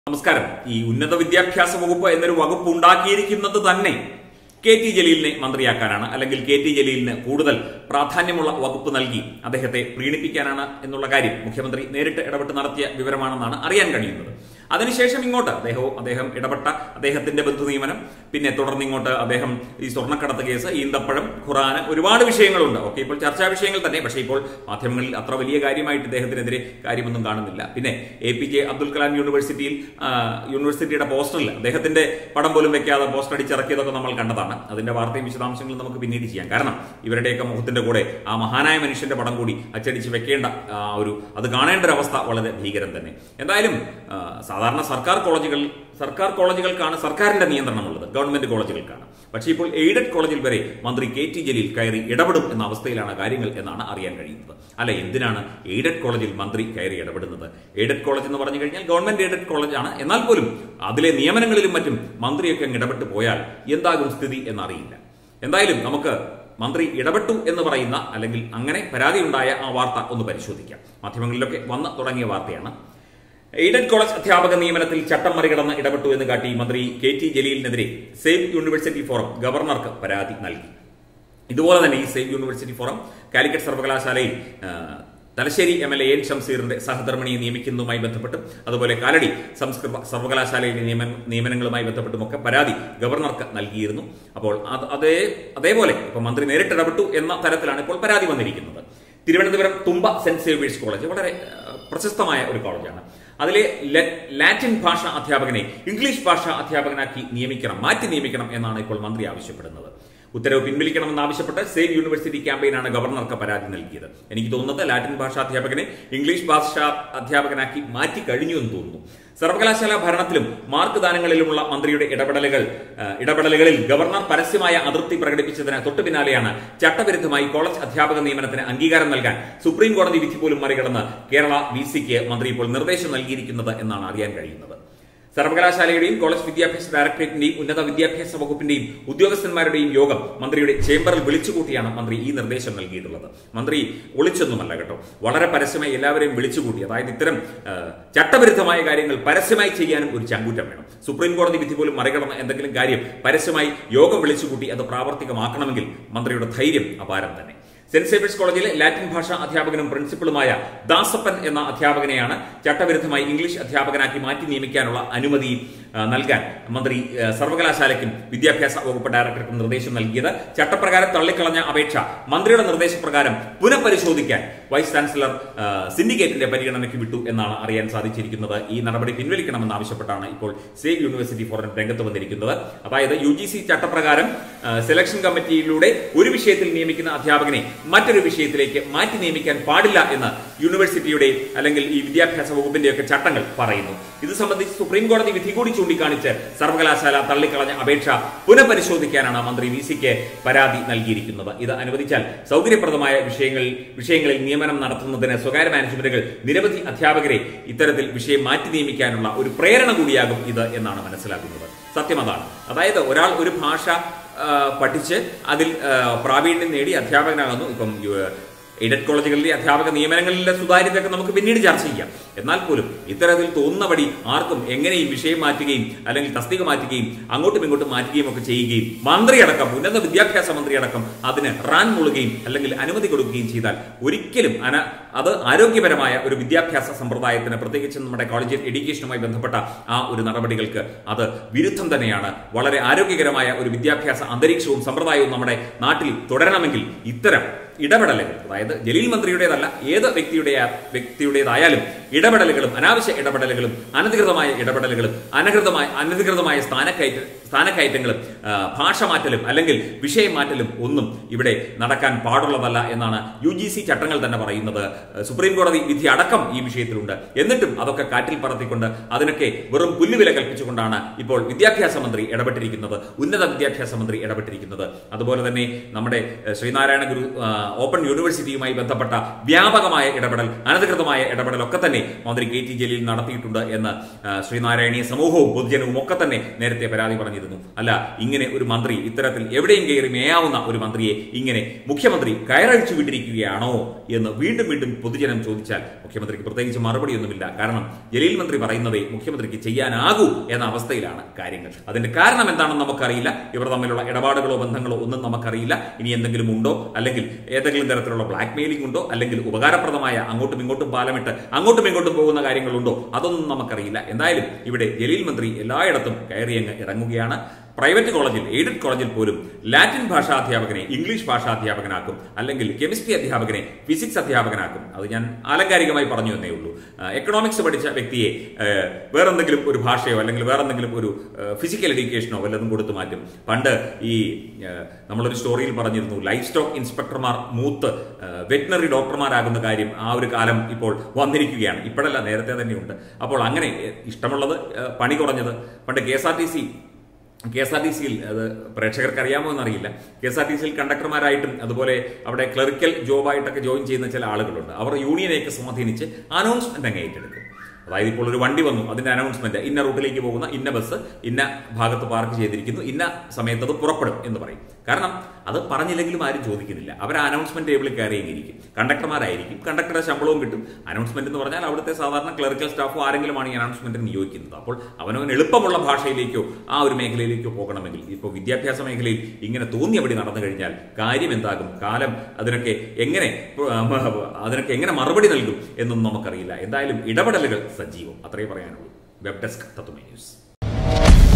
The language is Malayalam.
നമസ്കാരം ഈ ഉന്നത വിദ്യാഭ്യാസ വകുപ്പ് എന്നൊരു വകുപ്പ് ഉണ്ടാക്കിയിരിക്കുന്നത് തന്നെ കെ ടി ജലീലിനെ മന്ത്രിയാക്കാനാണ് അല്ലെങ്കിൽ കെ ടി ജലീലിന് കൂടുതൽ പ്രാധാന്യമുള്ള വകുപ്പ് നൽകി അദ്ദേഹത്തെ പ്രീണിപ്പിക്കാനാണ് എന്നുള്ള കാര്യം മുഖ്യമന്ത്രി നേരിട്ട് ഇടപെട്ട് നടത്തിയ വിവരമാണെന്നാണ് അറിയാൻ കഴിയുന്നത് അതിനുശേഷം ഇങ്ങോട്ട് അദ്ദേഹവും അദ്ദേഹം ഇടപെട്ട അദ്ദേഹത്തിന്റെ ബന്ധു നിയമനം പിന്നെ തുടർന്ന് ഇങ്ങോട്ട് അദ്ദേഹം ഈ സ്വർണ്ണക്കടത്ത് കേസ് ഈന്തപ്പഴം ഖുറാന് ഒരുപാട് വിഷയങ്ങളുണ്ട് ഓക്കെ ഇപ്പോൾ ചർച്ചാ വിഷയങ്ങൾ തന്നെ പക്ഷേ ഇപ്പോൾ മാധ്യമങ്ങളിൽ അത്ര വലിയ കാര്യമായിട്ട് ഇദ്ദേഹത്തിനെതിരെ കാര്യമൊന്നും കാണുന്നില്ല പിന്നെ A P J Abdul Kalam യൂണിവേഴ്സിറ്റിയിൽ ആ, യൂണിവേഴ്സിറ്റിയുടെ പോസ്റ്ററിൽ അദ്ദേഹത്തിന്റെ പടം പോലും വെക്കാതെ പോസ്റ്റർ അടിച്ചിറക്കിയതൊക്കെ നമ്മൾ കണ്ടതാണ് അതിന്റെ വാർത്തയും വിശദാംശങ്ങളും നമുക്ക് പിന്നീട് ചെയ്യാം കാരണം ഇവരുടെയൊക്കെ മുഖത്തിന്റെ കൂടെ ആ മഹാനായ മനുഷ്യന്റെ പടം കൂടി അച്ചടിച്ച് വെക്കേണ്ട ആ ഒരു അത് കാണേണ്ട ഒരു അവസ്ഥ വളരെ ഭീകരം തന്നെ എന്തായാലും ആ, സാധാരണ സർക്കാർ കോളേജുകൾ സർക്കാർ കോളേജുകൾക്കാണ് സർക്കാരിന്റെ നിയന്ത്രണമുള്ളത് ഗവൺമെന്റ് കോളേജുകൾക്കാണ് പക്ഷേ ഇപ്പോൾ എയ്ഡഡ് കോളേജിൽ വരെ മന്ത്രി കെ ടി ജലീൽ കയറി ഇടപെടും എന്ന അവസ്ഥയിലാണ് കാര്യങ്ങൾ എന്നാണ് അറിയാൻ കഴിയുന്നത് അല്ല എന്തിനാണ് എയ്ഡഡ് കോളേജിൽ മന്ത്രി കയറി ഇടപെടുന്നത് എയ്ഡഡ് കോളേജ് എന്ന് പറഞ്ഞു കഴിഞ്ഞാൽ ഗവൺമെന്റ് എയ്ഡഡ് കോളേജാണ് എന്നാൽ പോലും അതിലെ നിയമനങ്ങളിലും മറ്റും മന്ത്രിയൊക്കെ അങ്ങ് ഇടപെട്ട് പോയാൽ എന്താകും സ്ഥിതി എന്നറിയില്ല എന്തായാലും നമുക്ക് മന്ത്രി ഇടപെട്ടു എന്ന് പറയുന്ന അല്ലെങ്കിൽ അങ്ങനെ പരാതിയുണ്ടായ ആ വാർത്ത ഒന്ന് പരിശോധിക്കാം മാധ്യമങ്ങളിലൊക്കെ വന്ന് തുടങ്ങിയ വാർത്തയാണ് എയ്ഡഡ് കോളേജ് അധ്യാപക നിയമനത്തിൽ ചട്ടം മറികടന്ന് ഇടപെട്ടു എന്ന് കാട്ടി മന്ത്രി കെ ടി ജലീലിനെതിരെ സേവ് യൂണിവേഴ്സിറ്റി ഫോറം ഗവർണർക്ക് പരാതി നൽകി ഇതുപോലെ തന്നെ ഈ സേവ് യൂണിവേഴ്സിറ്റി ഫോറം കാലിക്കറ്റ് സർവകലാശാലയിൽ ആ, Thalassery M L A N ഷംസീറിന്റെ സഹധർമ്മിണിയെ നിയമിക്കുന്നതുമായി ബന്ധപ്പെട്ടും അതുപോലെ കാലടി സംസ്കൃത സർവകലാശാലയിലെ നിയമന നിയമനങ്ങളുമായി ബന്ധപ്പെട്ടുമൊക്കെ പരാതി ഗവർണർക്ക് നൽകിയിരുന്നു അപ്പോൾ അത് അതേ അതേപോലെ ഇപ്പൊ മന്ത്രി നേരിട്ട് ഇടപെട്ടു എന്ന തരത്തിലാണ് ഇപ്പോൾ പരാതി വന്നിരിക്കുന്നത് Thiruvananthapuram Thumba Saint Xavier's College വളരെ ആ, പ്രശസ്തമായ ഒരു കോളേജാണ് അതിലെ ല- ലാറ്റിൻ ഭാഷ അധ്യാപകനെ ഇംഗ്ലീഷ് ഭാഷ അധ്യാപകനാക്കി നിയമിക്കണം മാറ്റി നിയമിക്കണം എന്നാണ് ഇപ്പോൾ മന്ത്രി ആവശ്യപ്പെടുന്നത് ഉത്തരവ് പിൻവലിക്കണമെന്ന് ആവശ്യപ്പെട്ട് സേവ് യൂണിവേഴ്സിറ്റി ക്യാമ്പയിനാണ് ഗവർണർക്ക് പരാതി നൽകിയത് എനിക്ക് തോന്നുന്നത് ലാറ്റിൻ ഭാഷാ അധ്യാപകനെ ഇംഗ്ലീഷ് ഭാഷാ അധ്യാപകനാക്കി മാറ്റി കഴിഞ്ഞു എന്ന് തോന്നുന്നു സർവകലാശാല ഭരണത്തിലും മാർക്ക് ദാനങ്ങളിലുമുള്ള മന്ത്രിയുടെ ഇടപെടലുകൾ ആ, ഇടപെടലുകളിൽ ഗവർണർ പരസ്യമായ അതൃപ്തി പ്രകടിപ്പിച്ചതിന് തൊട്ടു പിന്നാലെയാണ് ചട്ടവിരുദ്ധമായി കോളേജ് അധ്യാപക നിയമനത്തിന് അംഗീകാരം നൽകാൻ സുപ്രീം കോടതി വിധി പോലും മറികടന്ന് കേരള വി സിക്ക് മന്ത്രി ഇപ്പോൾ നിർദ്ദേശം നൽകിയിരിക്കുന്നത് എന്നാണ് അറിയാൻ കഴിയുന്നത് സർവകലാശാലയുടെയും കോളേജ് വിദ്യാഭ്യാസ ഡയറക്ടറേറ്റിന്റെയും ഉന്നത വിദ്യാഭ്യാസ വകുപ്പിന്റെയും ഉദ്യോഗസ്ഥന്മാരുടെയും യോഗം മന്ത്രിയുടെ ചേംബറിൽ വിളിച്ചുകൂട്ടിയാണ് മന്ത്രി ഈ നിർദ്ദേശം നൽകിയിട്ടുള്ളത് മന്ത്രി ഒളിച്ചൊന്നുമല്ല കേട്ടോ വളരെ പരസ്യമായി എല്ലാവരെയും വിളിച്ചുകൂട്ടി അതായത് ഇത്തരം ആ, ചട്ടവിരുദ്ധമായ കാര്യങ്ങൾ പരസ്യമായി ചെയ്യാനും ഒരു ചങ്കൂറ്റം വേണം സുപ്രീം കോടതി വിധി പോലും മറികടന്ന എന്തെങ്കിലും കാര്യം പരസ്യമായി യോഗം വിളിച്ചുകൂട്ടി അത് പ്രാവർത്തികമാക്കണമെങ്കിൽ മന്ത്രിയുടെ ധൈര്യം അപാരം തന്നെ സെന്റ് സേവിയേഴ്സ് കോളേജിലെ ലാറ്റിൻ ഭാഷാ അധ്യാപകനും പ്രിൻസിപ്പളുമായ ദാസപ്പൻ എന്ന അധ്യാപകനെയാണ് ചട്ടവിരുദ്ധമായി ഇംഗ്ലീഷ് അധ്യാപകനാക്കി മാറ്റി നിയമിക്കാനുള്ള അനുമതി ആ, നൽകാൻ മന്ത്രി ആ, സർവകലാശാലയ്ക്കും വിദ്യാഭ്യാസ വകുപ്പ് ഡയറക്ടർക്കും നിർദ്ദേശം നൽകിയത് ചട്ടപ്രകാരം തള്ളിക്കളഞ്ഞ അപേക്ഷ മന്ത്രിയുടെ നിർദ്ദേശപ്രകാരം പുനഃപരിശോധിക്കാൻ വൈസ് ചാൻസലർ ആ, സിൻഡിക്കേറ്റിന്റെ പരിഗണനയ്ക്ക് വിട്ടു എന്നാണ് അറിയാൻ സാധിച്ചിരിക്കുന്നത് ഈ നടപടി പിൻവലിക്കണമെന്ന് ആവശ്യപ്പെട്ടാണ് ഇപ്പോൾ സേവ് യൂണിവേഴ്സിറ്റി ഫോറം രംഗത്ത് വന്നിരിക്കുന്നത് അതായത് യു ജി സി ചട്ടപ്രകാരം ആ, സെലക്ഷൻ കമ്മിറ്റിയിലൂടെ ഒരു വിഷയത്തിൽ നിയമിക്കുന്ന അധ്യാപകനെ മറ്റൊരു വിഷയത്തിലേക്ക് മാറ്റി നിയമിക്കാൻ പാടില്ല എന്ന് യൂണിവേഴ്സിറ്റിയുടെ അല്ലെങ്കിൽ ഈ വിദ്യാഭ്യാസ വകുപ്പിന്റെയൊക്കെ ചട്ടങ്ങൾ പറയുന്നു ഇത് സംബന്ധിച്ച് സുപ്രീം കോടതി വിധി കൂടി ചൂണ്ടിക്കാണിച്ച് സർവകലാശാല തള്ളിക്കളഞ്ഞ അപേക്ഷ പുനഃപരിശോധിക്കാനാണ് മന്ത്രി വി സിക്ക് പരാതി നൽകിയിരിക്കുന്നത് ഇത് അനുവദിച്ചാൽ സൗകര്യപ്രദമായ വിഷയങ്ങളിൽ വിഷയങ്ങളിൽ നിയമനം നടത്തുന്നതിന് സ്വകാര്യ മാനേജ്മെന്റുകൾ നിരവധി അധ്യാപകരെ ഇത്തരത്തിൽ വിഷയം മാറ്റി നിയമിക്കാനുള്ള ഒരു പ്രേരണ കൂടിയാകും ഇത് എന്നാണ് മനസ്സിലാക്കുന്നത് സത്യം അതാണ് അതായത് ഒരാൾ ഒരു ഭാഷ ആ, പഠിച്ച് അതിൽ ആ, പ്രാവീണ്യം നേടി അധ്യാപകനാകുന്നു ഇപ്പം യു- എയ്ഡഡ് കോളേജുകളിലെ അധ്യാപക നിയമനങ്ങളിലെ സുതാര്യതയൊക്കെ നമുക്ക് പിന്നീട് ചർച്ച ചെയ്യാം എന്നാൽ പോലും ഇത്തരത്തിൽ തോന്നുന്ന വഴി ആർക്കും എങ്ങനെ ഈ വിഷയം മാറ്റുകയും അല്ലെങ്കിൽ തസ്തിക മാറ്റുകയും അങ്ങോട്ടും ഇങ്ങോട്ടും മാറ്റുകയും ഒക്കെ ചെയ്യുകയും മന്ത്രിയടക്കം ഉന്നത വിദ്യാഭ്യാസ മന്ത്രിയടക്കം അതിന് റാൻ മുളുകയും അല്ലെങ്കിൽ അനുമതി കൊടുക്കുകയും ചെയ്താൽ ഒരിക്കലും അന അത് ആരോഗ്യപരമായ ഒരു വിദ്യാഭ്യാസ സമ്പ്രദായത്തിന് പ്രത്യേകിച്ച് നമ്മുടെ കോളേജ് എഡ്യൂക്കേഷനുമായി ബന്ധപ്പെട്ട ആ ഒരു നടപടികൾക്ക് അത് വിരുദ്ധം തന്നെയാണ് വളരെ ആരോഗ്യകരമായ ഒരു വിദ്യാഭ്യാസ അന്തരീക്ഷവും സമ്പ്രദായവും നമ്മുടെ നാട്ടിൽ തുടരണമെങ്കിൽ ഇത്തരം ഇടപെടലുകൾ അതായത് ജലീൽ മന്ത്രിയുടേതല്ല ഏത് വ്യക്തിയുടെ വ്യക്തിയുടേതായാലും ഇടപെടലുകളും അനാവശ്യ ഇടപെടലുകളും അനധികൃതമായ ഇടപെടലുകളും അനധികൃതമായ അനധികൃതമായ സ്ഥാനക്കയറ്റ സ്ഥാനക്കയറ്റങ്ങളും ആ, ഭാഷ മാറ്റലും അല്ലെങ്കിൽ വിഷയം മാറ്റലും ഒന്നും ഇവിടെ നടക്കാൻ പാടുള്ളതല്ല എന്നാണ് യു ജി സി ചട്ടങ്ങൾ തന്നെ പറയുന്നത് സുപ്രീം കോടതി വിധി അടക്കം ഈ വിഷയത്തിലുണ്ട് എന്നിട്ടും അതൊക്കെ കാറ്റിൽ പറത്തിക്കൊണ്ട് അതിനൊക്കെ വെറും പുല്ലുവില കൽപ്പിച്ചുകൊണ്ടാണ് ഇപ്പോൾ വിദ്യാഭ്യാസ മന്ത്രി ഇടപെട്ടിരിക്കുന്നത് ഉന്നത വിദ്യാഭ്യാസ മന്ത്രി ഇടപെട്ടിരിക്കുന്നത് അതുപോലെ തന്നെ നമ്മുടെ ഏഹ്, ശ്രീനാരായണ ഗുരു ആ, ഓപ്പൺ യൂണിവേഴ്സിറ്റിയുമായി ബന്ധപ്പെട്ട വ്യാപകമായ ഇടപെടൽ അനധികൃതമായ ഇടപെടൽ ഒക്കെ തന്നെ തന്നെ മന്ത്രി കെ ടി ജലീൽ നടത്തിയിട്ടുണ്ട് എന്ന് ആ, ശ്രീനാരായണീയ സമൂഹവും പൊതുജനവും ഒക്കെ തന്നെ നേരത്തെ പരാതി പറഞ്ഞിരുന്നു അല്ല ഇങ്ങനെ ഒരു മന്ത്രി ഇത്തരത്തിൽ എവിടെയും കയറി മേയാവുന്ന ഒരു മന്ത്രിയെ ഇങ്ങനെ മുഖ്യമന്ത്രി കയറഴിച്ചു വിട്ടിരിക്കുകയാണോ എന്ന് വീണ്ടും വീണ്ടും പൊതുജനം ചോദിച്ചാൽ മുഖ്യമന്ത്രിക്ക് പ്രത്യേകിച്ച് മറുപടിയൊന്നുമില്ല കാരണം ജലീൽ മന്ത്രി പറയുന്നതേ മുഖ്യമന്ത്രിക്ക് ചെയ്യാനാകൂ എന്ന അവസ്ഥയിലാണ് കാര്യങ്ങൾ അതിന്റെ കാരണം എന്താണെന്ന് നമുക്കറിയില്ല ഇവർ തമ്മിലുള്ള ഇടപാടുകളോ ബന്ധങ്ങളോ ഒന്നും നമുക്കറിയില്ല ഇനി എന്തെങ്കിലും ഉണ്ടോ അല്ലെങ്കിൽ ഏതെങ്കിലും തരത്തിലുള്ള ബ്ലാക്ക് മെയിലിംഗ് ഉണ്ടോ അല്ലെങ്കിൽ ഉപകാരപ്രദമായ അങ്ങോട്ടും ഇങ്ങോട്ടും പാലമിട്ട് അങ്ങോട്ടും ഇങ്ങോട്ടും പോകുന്ന കാര്യങ്ങളുണ്ടോ അതൊന്നും നമുക്കറിയില്ല എന്തായാലും ഇവിടെ ജലീൽ മന്ത്രി എല്ലായിടത്തും കയറിയങ്ങ് ഇറങ്ങുകയാണ് പ്രൈവറ്റ് കോളേജിൽ എയ്ഡഡ് കോളേജിൽ പോലും ലാറ്റിൻ ഭാഷാ അധ്യാപകനെ ഇംഗ്ലീഷ് ഭാഷാ അധ്യാപകനാക്കും അല്ലെങ്കിൽ കെമിസ്ട്രി അധ്യാപകനെ ഫിസിക്സ് അധ്യാപകനാക്കും അത് ഞാൻ ആലങ്കാരികമായി പറഞ്ഞു എന്നേ ഉള്ളൂ എക്കണോമിക്സ് പഠിച്ച വ്യക്തിയെ ആ, വേറെന്തെങ്കിലും ഒരു ഭാഷയോ അല്ലെങ്കിൽ വേറെന്തെങ്കിലും ഒരു ഫിസിക്കൽ എഡ്യൂക്കേഷനോ വല്ലതും കൊടുത്തു മാറ്റും പണ്ട് ഈ ആ, നമ്മളൊരു സ്റ്റോറിയിൽ പറഞ്ഞിരുന്നു ലൈഫ് സ്റ്റോക്ക് ഇൻസ്പെക്ടർമാർ മൂത്ത് വെറ്റിനറി ഡോക്ടർമാരാകുന്ന കാര്യം ആ ഒരു കാലം ഇപ്പോൾ വന്നിരിക്കുകയാണ് ഇപ്പോഴല്ല നേരത്തെ തന്നെയുണ്ട് അപ്പോൾ അങ്ങനെ എ, ഇഷ്ടമുള്ളത് ആ, പണി കുറഞ്ഞത് പണ്ട് K S R T C K S R T സിയിൽ അത് പ്രേക്ഷകർക്ക് അറിയാമോ എന്നറിയില്ല കെ എസ് ആർ ടി സിയിൽ കണ്ടക്ടർമാരായിട്ടും അതുപോലെ അവിടെ ക്ലറിക്കൽ ജോബായിട്ടൊക്കെ ജോയിൻ ചെയ്യുന്ന ചില ആളുകളുണ്ട് അവർ യൂണിയനെയൊക്കെ സ്വാധീനിച്ച് അനൗൺസ്മെന്റ് അങ്ങ് ഏറ്റെടുക്കും അതായത് ഇപ്പോൾ ഒരു വണ്ടി വന്നു അതിന്റെ അനൗൺസ്മെന്റ് ഇന്ന റൂട്ടിലേക്ക് പോകുന്ന ഇന്ന ബസ് ഇന്ന ഭാഗത്ത് പാർക്ക് ചെയ്തിരിക്കുന്നു ഇന്ന സമയത്ത് അത് പുറപ്പെടും എന്ന് പറയും കാരണം അത് പറഞ്ഞില്ലെങ്കിലും ആരും ചോദിക്കുന്നില്ല അവർ ആ അനൗൺസ്മെന്റ് ടേബിളിൽ കയറിയെങ്കിരിക്കും കണ്ടക്ടർമാരായിരിക്കും കണ്ടക്ടറുടെ ശമ്പളവും കിട്ടും അനൗൺസ്മെന്റ് എന്ന് പറഞ്ഞാൽ അവിടുത്തെ സാധാരണ ക്ലറിക്കൽ സ്റ്റാഫോ ആരെങ്കിലുമാണ് ഈ അനൗൺസ്മെന്റിന് നിയോഗിക്കുന്നത് അപ്പോൾ അവനവന് എളുപ്പമുള്ള ഭാഷയിലേക്കോ ആ ഒരു മേഖലയിലേക്കോ പോകണമെങ്കിൽ ഇപ്പോൾ വിദ്യാഭ്യാസ മേഖലയിൽ ഇങ്ങനെ തോന്നിയപടി നടന്നു കഴിഞ്ഞാൽ കാര്യം എന്താകും കാലം അതിനൊക്കെ എങ്ങനെ അതിനൊക്കെ എങ്ങനെ മറുപടി നൽകും എന്നൊന്നും നമുക്കറിയില്ല എന്തായാലും ഇടപെടലുകൾ സജീവം അത്രയേ പറയാനുള്ളൂ വെബ് ഡെസ്ക് തത്വമേ ന്യൂസ്